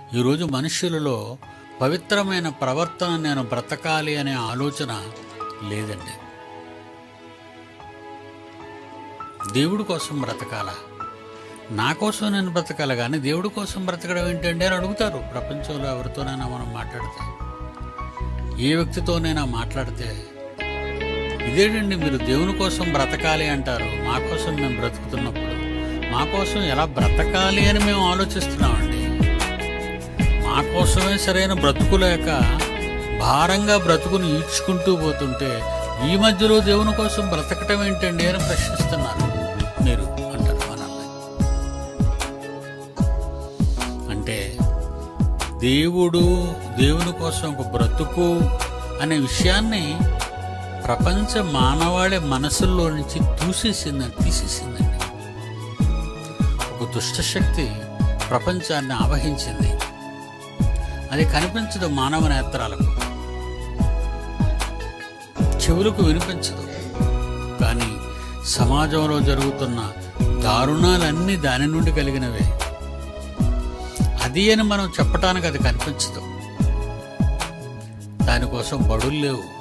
ఈరోజు మనుషులలో పవిత్రమైన ప్రవర్తన నేను బ్రతకాలి అనే ఆలోచన లేదండి దేవుడి కోసం బ్రతకాలా నా కోసం నేను బ్రతకాలి కానీ దేవుడి కోసం బ్రతకడం ఏంటండి అని అడుగుతారు ప్రపంచంలో ఎవరితోనైనా మనం మాట్లాడితే ఏ వ్యక్తితోనైనా మాట్లాడితే ఇదేంటండి మీరు దేవుని కోసం బ్రతకాలి అంటారు మా కోసం మేము బ్రతుకుతున్నప్పుడు మా కోసం ఎలా బ్రతకాలి అని మేము ఆలోచిస్తున్నామండి మా కోసమే సరైన బ్రతుకు లేక భారంగా బ్రతుకుని ఈడ్చుకుంటూ పోతుంటే ఈ మధ్యలో దేవుని కోసం బ్రతకటం ఏంటండి అని ప్రశ్నిస్తున్నారు మీరు అంటారు మనల్ని అంటే దేవుడు దేవుని కోసం ఒక బ్రతుకు అనే విషయాన్ని ప్రపంచ మానవాళి మనసుల్లో నుంచి దూసేసిందని తీసేసిందండి ఒక దుష్టశక్తి ప్రపంచాన్ని ఆవహించింది అది కనిపించదు మానవ నేత్రాలకు చెవులకు వినిపించదు కానీ సమాజంలో జరుగుతున్న దారుణాలన్నీ దాని నుండి కలిగినవే అది అని మనం చెప్పటానికి అది కనిపించదు దానికోసం బడులు లేవు